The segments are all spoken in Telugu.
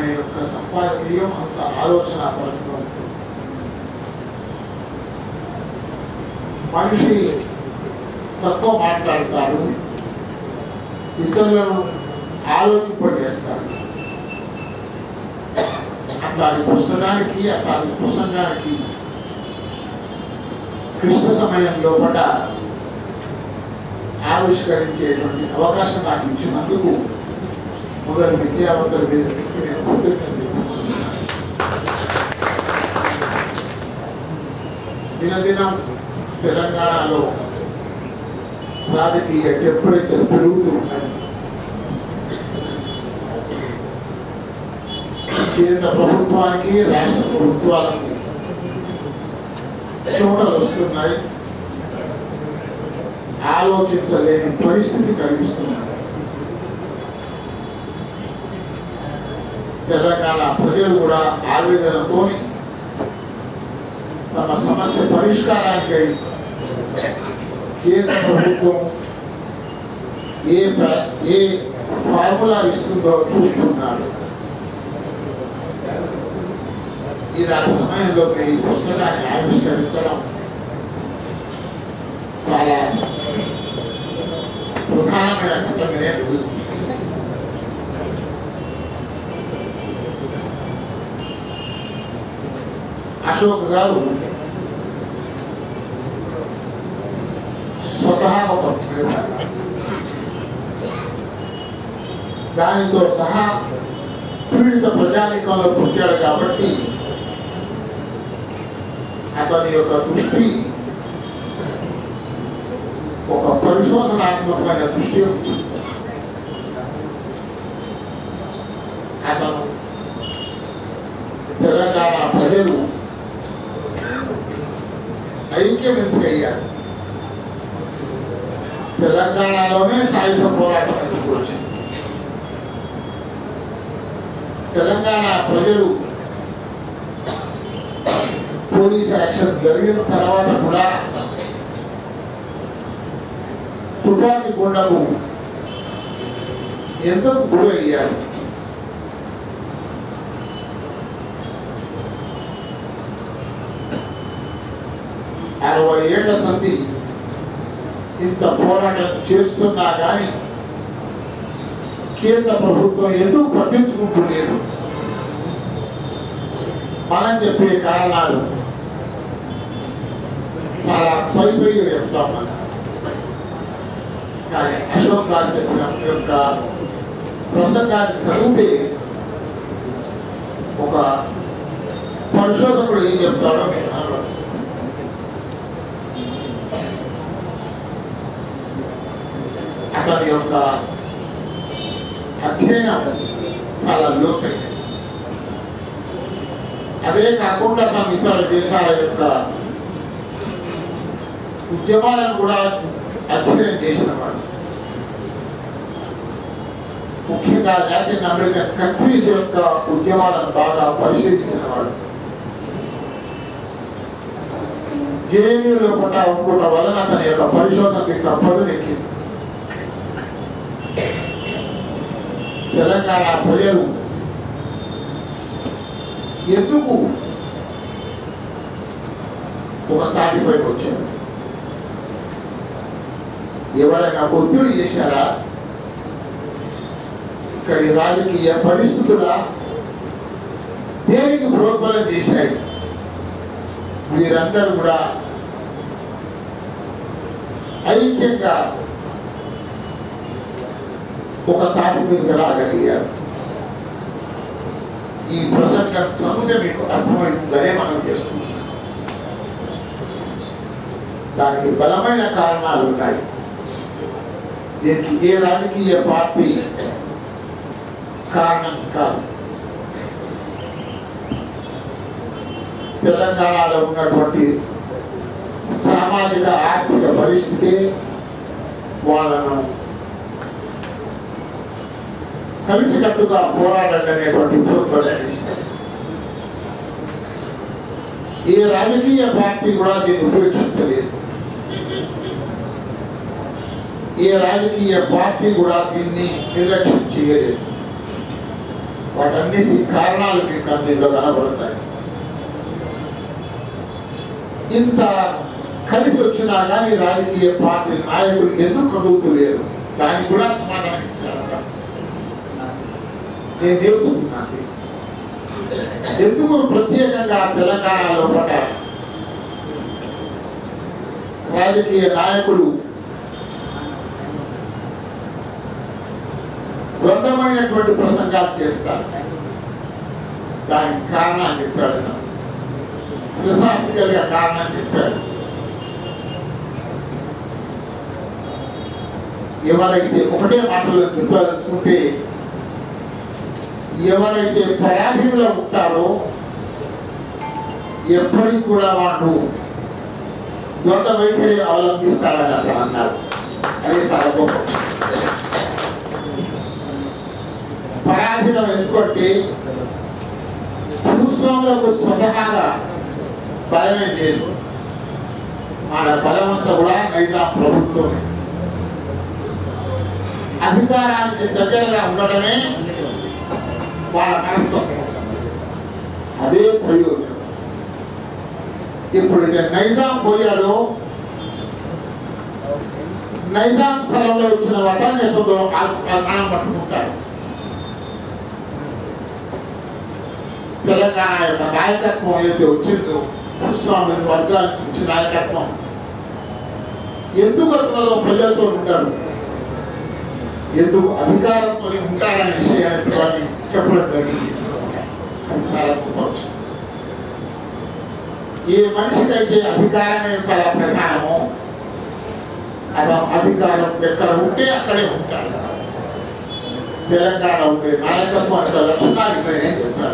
ఆయన యొక్క సంపాదకీయం అంత ఆలోచన పరంగా ఉంటుంది మనిషి తక్కువ మాట్లాడతాడు ఇతరులను ఆలోచింపజేస్తాడు అట్లాంటి పుస్తకానికి అట్లాంటి ప్రసంగానికి కృష్ణ సమయం లోపల ఆవిష్కరించేటువంటి అవకాశం నాకు ఇచ్చినందుకు మొదలు విద్యావంతుల మీద వ్యక్తి నేను కృతజ్ఞతలు దినదినం తెలంగాణలో రాజకీయ టెంపరేచర్ పెరుగుతూ ఉన్నది కేంద్ర ప్రభుత్వానికి రాష్ట్ర ప్రభుత్వాలకు చెమటలు వస్తున్నాయి ఆలోచించలేని పరిస్థితి కలిగిస్తున్నది తెలంగాణ ప్రజలు కూడా ఆవేదనతోని తమ సమస్య పరిష్కారానికై కేంద్ర ప్రభుత్వం ఏ ప్ర- ఏ ఫార్ములా ఇస్తుందో చూస్తున్నారు ఈనాటి సమయంలో ఈ పుస్తకాన్ని ఆవిష్కరించడం చాలా ప్రధానమైన ఘట్టంగా నేను అశోక్ గారు స్వతహా ఒక పేద. దానితో సహా పీడిత ప్రజానికంలో పుట్టాడు కాబట్టి అతని యొక్క దృష్టి ఒక పరిశోధనాత్మకమైన దృష్టి ఉంది అతను తెలంగాణ ప్రజలు ఐక్యం ఎందుకు అయ్యారు తెలంగాణలోనే సాయుధ పోరాటం ఎందుకు వచ్చింది తెలంగాణ ప్రజలు పోలీస్ యాక్షన్ జరిగిన తర్వాత కూడా తుపాకి గుండకు ఎందుకు గురి అయ్యారు అరవై ఏళ్ల సంధి ఇంత పోరాటం చేస్తున్నా కానీ కేంద్ర ప్రభుత్వం ఎందుకు పట్టించుకుంటూ లేదు మనం చెప్పే కారణాలు చాలా పై పైగా చెప్తాం మనం కానీ అశోక్ గారు చెప్పిన యొక్క ప్రసంగాన్ని చదివితే ఒక పరిశోధకుడు ఏం చెప్తాడో మీకు కనబడుతుంది. అతని యొక్క అధ్యయనం చాలా లోతైనది అదే కాకుండా తను ఇతర దేశాల యొక్క ఉద్యమాలను కూడా అధ్యయనం చేసిన వాడు ముఖ్యంగా లాటిన్ అమెరికన్ కంట్రీస్ యొక్క ఉద్యమాలను బాగా పరిశీలించిన వాడు జేఎన్యూలో పుట్ట ఉండుట వలన తన యొక్క పరిశోధనకి యొక్క పదునెక్కింది తెలంగాణ ప్రజలు ఎందుకు ఒక తాటిపైకి వచ్చారు ఎవరైనా ఒత్తిడి చేశారా ఇక్కడి రాజకీయ పరిస్థితుల దేనికి ప్రోత్బలం చేశాయి వీరందరూ కూడా ఐక్యంగా ఒక తాటి మీదకి రాగలిగారు ఈ ప్రసంగం చదివితే మీకు అర్థమవుతుందనే మనం చేస్తున్నాం దానికి బలమైన కారణాలు ఉన్నాయి దీనికి ఏ రాజకీయ పార్టీ కారణం కాదు తెలంగాణలో ఉన్నటువంటి సామాజిక ఆర్థిక పరిస్థితి వాళ్ళను కలిసికట్టుగా పోరాడండి అనేటువంటి ప్రోత్బలం చేసింది ఏ రాజకీయ పార్టీ కూడా దీన్ని ఉపేక్షించలేదు ఏ రాజకీయ పార్టీ కూడా దీన్ని నిర్లక్ష్యం చేయలేదు వాటన్నిటి కారణాలు మీకు అందులో కనబడతాయి ఇంత కలిసి వచ్చినా కానీ రాజకీయ పార్టీ నాయకులు ఎందుకు కదులుతలేరు దానికి కూడా సమాధానం ఇచ్చారట నేను నేర్చుకున్నాను ఎందుకు ప్రత్యేకంగా తెలంగాణలో పట రాజకీయ నాయకులు ద్వంద్వమైనటువంటి ప్రసంగాలు చేస్తారు దానికి కారణాలు చెప్పాడు అతను. ఫిలసాఫికల్ గా కారణం చెప్పాడు ఎవరైతే ఒకటే మాటలో చెప్పదలుచుకుంటే ఎవరైతే పరాధీనులు ఉంటారో ఎప్పటికి కూడా వాళ్ళు ద్వంద్వ వైఖరి అవలంబిస్తారని అట్లా అన్నారు అదే చాలా గొప్ప పరాధీనం ఎందుకంటే భూస్వాములకు స్వతహాగా బలమే లేదు మన బలమంతా కూడా నైజాం ప్రభుత్వం అధికారానికి దగ్గరగా ఉండటమే వాళ్ళ మనస్తత్వం అదే ప్రయోజనం ఇప్పుడు ఇదే నైజాం పోయాడో నైజాం స్థలంలో వచ్చిన వటాన్ని ఎంతో ప్రాణం పట్టుకుంటారు తెలంగాణ యొక్క నాయకత్వం ఏదైతే వచ్చిందో భూస్వామి వర్గాల నుంచి వచ్చిన నాయకత్వం ఎందుకు వస్తున్నదో ప్రజలతో ఉంటారు ఎందుకు అధికారంతో ఉంటారనే విషయాన్ని వారిని చెప్పడం జరిగింది అది చాలా గొప్ప విషయం. ఏ మనిషికైతే అధికారమే చాలా ప్రధానమో అతను అధికారం ఎక్కడ ఉంటే అక్కడే ఉంటాడు తెలంగాణ ఉండే నాయకత్వం అంత లక్షణాలు ఇవ్వని చెప్పాడు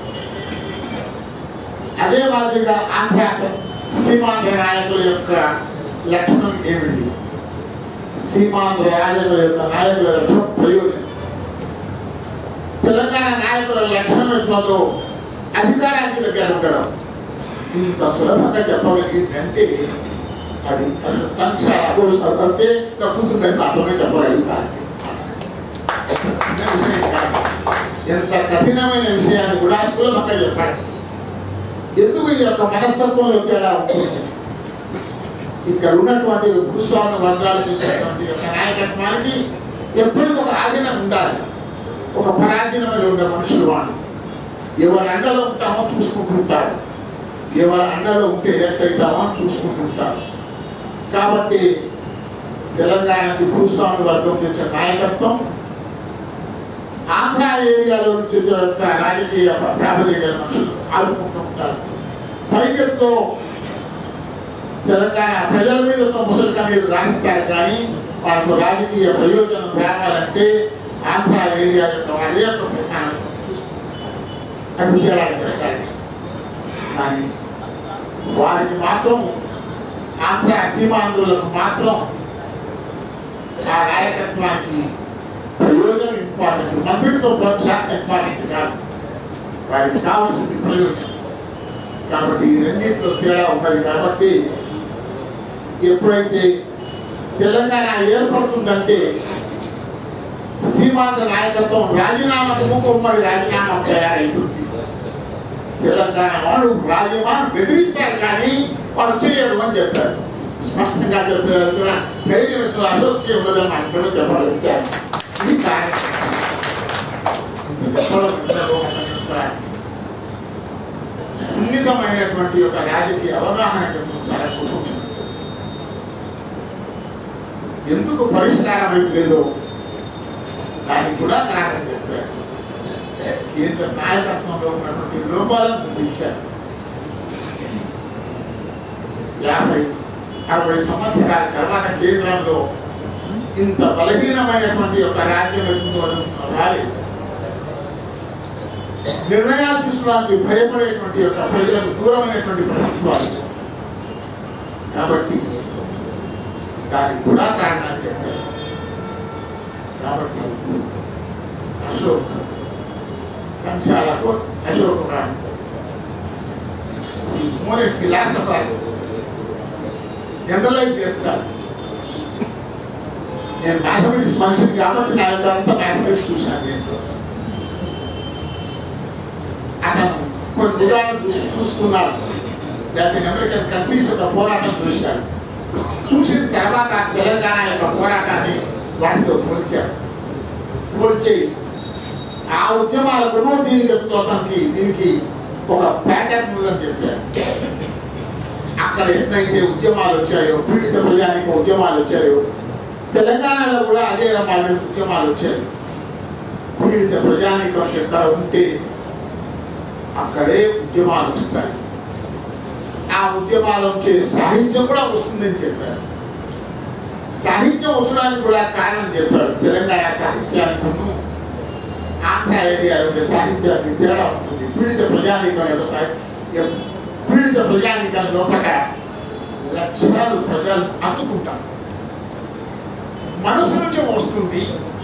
అదే మాదిరిగా ఆంధ్ర సీమాంధ్ర నాయకుల యొక్క లక్షణం ఏమిటి సీమాంధ్ర నాయకుల యొక్క నాయకుల లక్షణం ప్రయోజనం తెలంగాణ నాయకుల లక్షణం ఎట్లదో అధికారానికి దగ్గర ఉండడం ఇంత సులభంగా చెప్పగలిగిందంటే అది అసలు కంక్ష అంటే తగ్గుతుందని మాత్రమే చెప్పగలుగుతాను చిన్న విషయం కాదు. ఎంత కఠినమైన విషయాన్ని కూడా సులభంగా చెప్పాడు ఎందుకు ఈ యొక్క మనస్తత్వంలో తేడా ఉంటుంది ఇక్కడ ఉన్నటువంటి భూస్వామి వర్గాలకు ఇచ్చినటువంటి యొక్క నాయకత్వానికి ఎప్పటికీ ఒక ఆధీనం ఉండాలి ఒక పరాధీనమైన ఉండే మనుషులు వాళ్ళు ఎవరి అండలో ఉంటామో చూసుకుంటుంటారు ఎవరి అండలో ఉంటే ఎలక్ట్ అవుతామో అని చూసుకుంటుంటారు కాబట్టి తెలంగాణకి భూస్వామి వర్గం తెచ్చే నాయకత్వం ఆంధ్ర ఏరియాలో నుంచి వచ్చిన యొక్క రాజకీయ ప్రాబల్య గల మనుషులు ఆడుకుంటూ ఉంటారు పైకెత్తులో తెలంగాణ ప్రజల మీద ఒక ముసలి కన్నీరు రాస్తారు కానీ వాళ్ళకు రాజకీయ ప్రయోజనం రావాలంటే ఆంధ్ర ఏరియా యొక్క అదే యొక్క ప్రధానం అది తేడా చేస్తారు కానీ వారికి మాత్రం ఆంధ్ర సీమాంధ్రులకు మాత్రం ఆ నాయకత్వానికి ప్రయోజనం ఇంపార్టెంట్ మంత్రిత్వ శాఖ ఇంపార్టెంట్ కాదు వారికి కావాల్సింది ప్రయోజనం కాబట్టి ఈ రెండింటిలో తేడా ఉన్నది కాబట్టి ఎప్పుడైతే తెలంగాణ ఏర్పడుతుందంటే సీమాంధ్ర నాయకత్వం రాజీనామాకు ముఖ్యమంత్రి రాజీనామా తయారైతుంది తెలంగాణ వాళ్ళు రాజీనామా బెదిరిస్తారు కానీ వాళ్ళు చేయరు అని చెప్పారు స్పష్టంగా చెప్పారు ధైర్యం ఎంత అసోక్తి ఉన్నదని అనుకుని చెప్పడం ఇచ్చారు ఇది కార్యక్రమం చెప్పడం ఇంతలో అతని యొక్క సున్నితమైనటువంటి ఒక రాజకీయ అవగాహన గురించి చాలా గొప్ప ఎందుకు పరిష్కారం అయితే లేదో దానికి కూడా కారణం చెప్పారు కేంద్ర నాయకత్వంలో ఉన్నటువంటి లోపాలను చూపించారు యాభై అరవై సంవత్సరాల తర్వాత కేంద్రంలో ఇంత బలహీనమైనటువంటి ఒక రాజ్యం ఎప్పుడో రాలేదు నిర్ణయాలు తీసుకోవడానికి భయపడేటువంటి యొక్క ప్రజలకు దూరమైనటువంటి ప్రభుత్వాలు కాబట్టి దానికి కూడా కారణాలు చెప్పారు కాబట్టి అశోక్ కంచాలకు అశోక్ మోర్ ఫిలాసఫర్ జనరలైజ్ చేస్తారు నేను మ్యాథమెటిక్స్ మనిషిని కాబట్టి నా యొక్క అంతా మ్యాథమెటిక్స్ చూశాను నేను అతను కొన్ని ఉదాహరణలు చూసి చూసుకున్నాడు లాటిన్ అమెరికన్ కంట్రీస్ యొక్క పోరాటం చూశాడు చూసిన తర్వాత తెలంగాణ యొక్క పోరాటాన్ని వాటితో పోల్చాడు పోల్చి ఆ ఉద్యమాలకు దీనికి చెప్తూ అతనికి దీనికి ఒక ప్యాటర్న్ ఉందని చెప్పాడు అక్కడ ఎట్లయితే ఉద్యమాలు వచ్చాయో పీడిత ప్రజానికి ఉద్యమాలు వచ్చాయో తెలంగాణలో కూడా అదే మాదిరి ఉద్యమాలు వచ్చాయి పీడిత ప్రజానికం ఎక్కడ ఉంటే అక్కడే ఉద్యమాలు వస్తాయి ఆ ఉద్యమాల నుంచి సాహిత్యం కూడా వస్తుందని చెప్పారు సాహిత్యం వచ్చడానికి కూడా కారణం చెప్పాడు తెలంగాణ సాహిత్యానికి ఆంధ్ర ఏరియాలో ఉండే సాహిత్యానికి తేడా ఉంటుంది పీడిత ప్రజానికం యొక్క సాహిత్యం పీడిత ప్రజానికం లోపల లక్షణాలు ప్రజలు అతుకుంటారు మనసు నుంచి వస్తుంది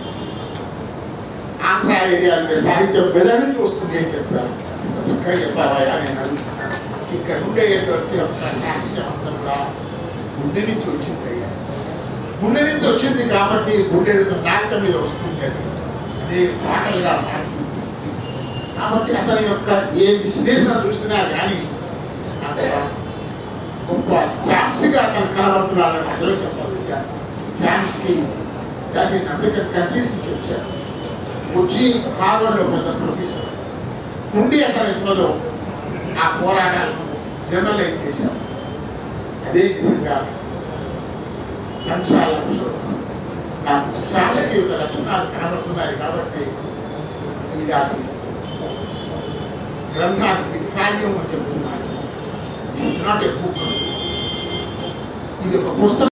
ఆంధ్ర ఏరియా ఉండే సాహిత్యం బెద నుంచి వస్తుంది అని చెప్పారు ఇంత చక్కగా చెప్పావా నేను అడుగుతున్నాను ఇక్కడ ఉండేటువంటి యొక్క సాహిత్యం అంతా కూడా గుండె నుంచి వచ్చింది అయ్యా గుండె నుంచి వచ్చింది కాబట్టి గుండె నాటకం మీద వస్తుంది అది అదే పాటలుగా మారుతుంది కాబట్టి అతని యొక్క ఏ విశ్లేషణ చూసినా కానీ అక్కడ గొప్ప ఛాన్స్గా అతను కనబడుతున్నాడని అందులో చెప్పాలి ఛాన్స్కి లాటిన్ అమెరికన్ కంట్రీస్ నుంచి వచ్చారు వచ్చి హార్వర్డ్లో పెద్ద ప్రొఫెసర్ ఉండి అతని ఇంట్లో ఆ పోరాటాలను జర్నలైజ్ చేశారు అదే విధంగా లక్ష్యాలు నాకు ఛాన్స్కి ఒక లక్షణాలు కనబడుతున్నాయి కాబట్టి ఇలాంటి గ్రంథానికి కావ్యం అని చెప్తున్నాను ఇట్స్ నాట్ ఏ బుక్ ఇది ఒక పుస్తకం